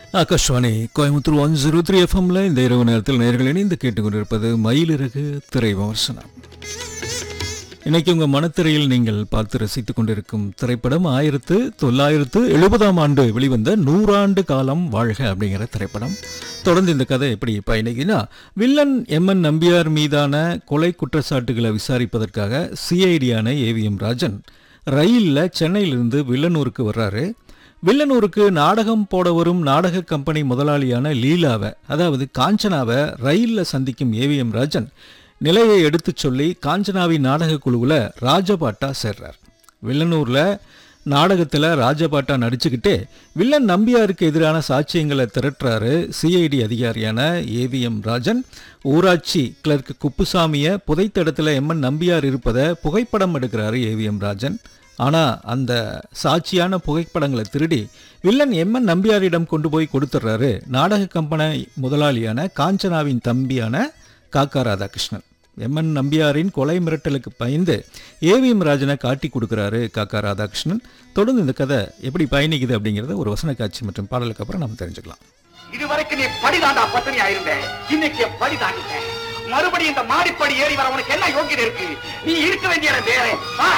Akashvani Coimbatore one zero three எஃப்எம்ல இந்த இரவு நேரத்தில் நேர்கள் இணைந்து கேட்டுக்கொண்டிருப்பது மயிலிறகு திரை விமர்சனம் இன்னைக்கு உங்க மனத்திரையில் நீங்கள் பார்த்து ரசித்துக் கொண்டிருக்கும் திரைப்படம் ஆயிரத்து தொள்ளாயிரத்து எழுபதாம் ஆண்டு வெளிவந்த நூறாண்டு காலம் வாழ்க அப்படிங்கிற திரைப்படம் தொடர்ந்து இந்த கதை எப்படி பயணிக்குன்னா வில்லன் எம் என் நம்பியார் மீதான கொலை குற்றச்சாட்டுகளை விசாரிப்பதற்காக சிஐடியான ஏவிஎம் ராஜன் ரயிலில் சென்னையிலிருந்து வில்லனூருக்கு வர்றாரு வில்லனூருக்கு நாடகம் போட வரும் நாடக கம்பெனி முதலாளியான லீலாவை அதாவது காஞ்சனாவை ரயிலில் சந்திக்கும் ஏவிஎம் ராஜன் நிலையை எடுத்துச் சொல்லி காஞ்சனாவின் நாடக குழுவில் ராஜபாட்டா சேர்றார் வில்லனூரில் நாடகத்தில் ராஜபாட்டா நடிச்சுக்கிட்டே வில்லன் நம்பியாருக்கு எதிரான சாட்சியங்களை திரட்டுறாரு சிஐடி அதிகாரியான ஏவிஎம் ராஜன் ஊராட்சி கிளர்க் குப்புசாமியை புதைத்த இடத்துல எம்என் நம்பியார் இருப்பதை புகைப்படம் எடுக்கிறாரு ஏவிஎம் ராஜன் ஆனால் அந்த சாட்சியான புகைப்படங்களை திருடி வில்லன் எம்என் நம்பியாரிடம் கொண்டு போய் கொடுத்துட்றாரு நாடக கம்பெனி முதலாளியான காஞ்சனாவின் தம்பியான காக்கா ராதாகிருஷ்ணன் எம்என் நம்பியாரின் கொலை மிரட்டலுக்கு பயந்து ஏவிஎம் ராஜனை காட்டி கொடுக்குறாரு காக்கா ராதாகிருஷ்ணன் தொடர்ந்து இந்த கதை எப்படி பயணிக்குது அப்படிங்கிறத ஒரு வசன காட்சி மற்றும் பாடலுக்கு அப்புறம் நம்ம தெரிஞ்சுக்கலாம் இதுவரைக்கும் நீ படிதாண்டா பத்தினியா இருந்த இன்னைக்கு என் படி தாண்டிட்டேன் மறுபடியும் இந்த மாடிப்படி ஏறி வர உனக்கு என்ன யோகியதை இருக்கு நீ இருக்க வேண்டிய இடம் வேற வா.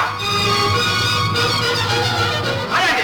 வாயாடி.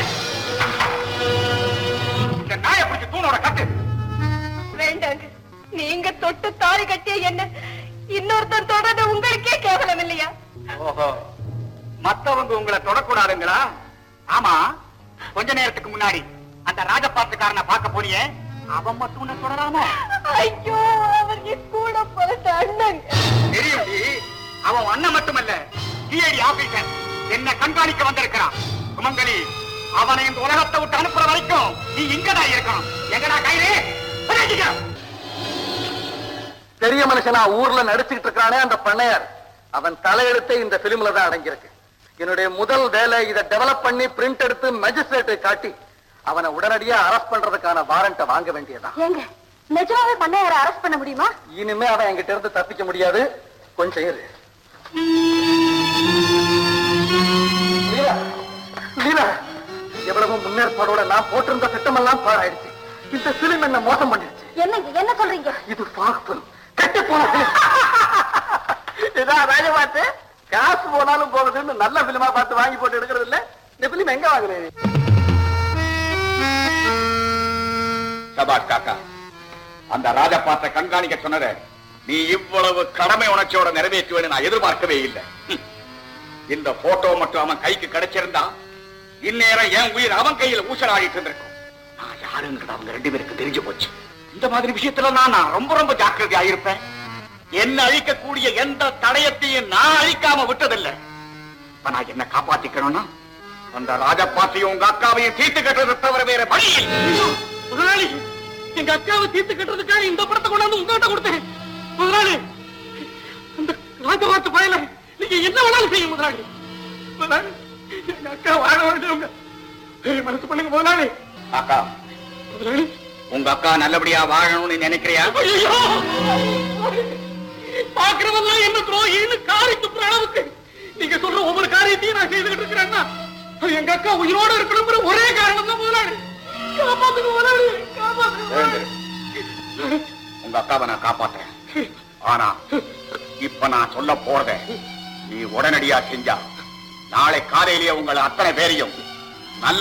இந்த நாயை பிடிச்சு தூணோட கட்டு வேண்டாங்க நீங்க தொட்டு தாலி கட்டிய என்ன இன்னொருத்தன் தொடர்ந்து உங்களுக்கே கேவலம் இல்லையா ஓஹோ மத்தவங்க உங்களை தொடக்கூடாதுங்களா ஆமா கொஞ்ச நேரத்துக்கு முன்னாடி அந்த ராஜபாத்துக்காரனை பார்க்க போனியே அவன் மட்டும் உன்னை தொடராமோ ஐயோ அவர் என் கூட பிறந்த அண்ணன் தெரியும் டி. அவன் அண்ணன் மட்டுமல்ல சிஐடி ஆபீசர் என்ன கண்காணிக்க வந்திருக்கிறான் சுமங்கலி அவனை இந்த உலகத்தை விட்டு அனுப்புற வரைக்கும் நீ இங்கடா இருக்கணும் எங்கடா கையிலே பெரிய மனுஷனா ஊர்ல நடிச்சுக்கிட்டு இருக்கானே அந்த பண்ணையார் அவன் தலையெழுத்தே இந்த பிலிம்ல தான் அடங்கியிருக்கு என்னுடைய முதல் வேலை இதை டெவலப் பண்ணி பிரிண்ட் எடுத்து மேஜிஸ்ட்ரேட்டை காட்டி அவனை உடனடியா அரெஸ்ட் பண்றதுக்கான வாரண்ட்டை வாங்க வேண்டியதான் ஏங்க நிஜமாவே பண்ணையார அரெஸ்ட் பண்ண முடியுமா இனிமே அவன் என்கிட்ட இருந்து தப்பிக்க முடியாது கொஞ்சம் இரு லீலா, லீலா, எவ்வளவு முன்னேற்பாடோட நான் போட்டிருந்த திட்டமெல்லாம் பாழாயிடுச்சு இந்த பிலிம் என்ன மோசம் பண்ணிடுச்சு என்னங்க என்ன சொல்றீங்க இது பாக்பல் கட்டி போனது இதான் வேலை பார்த்து காசு போனாலும் போகுதுன்னு நல்ல பிலிமா பார்த்து வாங்கி போட்டு எடுக்கிறது இல்ல இந்த பிலிம் எங்க வாங்குறேன் சபாஷ் காக்கா அந்த ராஜபாத்தை கண்காணிக்க சொன்னத நீ இவ்வளவு கடமை உணர்ச்சியோட நிறைவேற்றுவேன்னு நான் எதிர்பார்க்கவே இல்லை ஹம். இந்த போட்டோ மட்டும் அவன் கைக்கு கிடைச்சிருந்தா இந்நேரம் என் உயிர் அவன் கையில ஊசலாடிட்டு இருந்திருக்கும் நான் யாருங்கிறது அவங்க ரெண்டு பேருக்கு தெரிஞ்சு போச்சு இந்த மாதிரி விஷயத்துல நான் நான் ரொம்ப ரொம்ப ஜாக்கிரதையா இருப்பேன் என்ன அழிக்கக்கூடிய எந்த தடயத்தையும் நான் அழிக்காம விட்டதில்லை இப்ப நான் என்ன காப்பாத்திக்கணும்னா அந்த ராஜபாத்தையும் உங்க அக்காவையும் தீர்த்து கட்டுறதை தவிர வேற வழி இல்லை. முதலாளி எங்க அக்காவை தீர்த்து கட்டுறதுக்காக இந்த படத்தை கொண்டாந்து உங்ககிட்ட கொடுத்தேன் முதலாளி அந்த ராஜபாத்து பயல நீங்க என்ன வேணாலும் செய்யுங்க முதலாளி முதலாளி எங்க அக்கா வாழ வேண்டியவங்க பெரிய மனசு பண்ணுங்க முதலாளி அக்கா முதலாளி உங்க அக்கா நல்லபடியா வாழணும்னு நினைக்கிறியா ஐயோ பாக்குறவெல்லாம் என்ன துரோகின்னு காரி துப்புற அளவுக்கு நீங்க சொல்ற ஒவ்வொரு காரியத்தையும் நான் செய்துகிட்டு இருக்கிறேன்னா அது எங்க அக்கா உயிரோட இருக்கணுங்கிற ஒரே காரணம் தான் முதலாளி காப்பாத்துங்க முதலாளி காப்பாத்துங்க எழுந்திரு. உங்க அக்காவை நான் காப்பாத்துறேன் ஆனா இப்ப நான் சொல்ல போறத நீ உடனடியா செஞ்சா நாளை காலையிலேயே உங்களை அத்தனை பேரையும்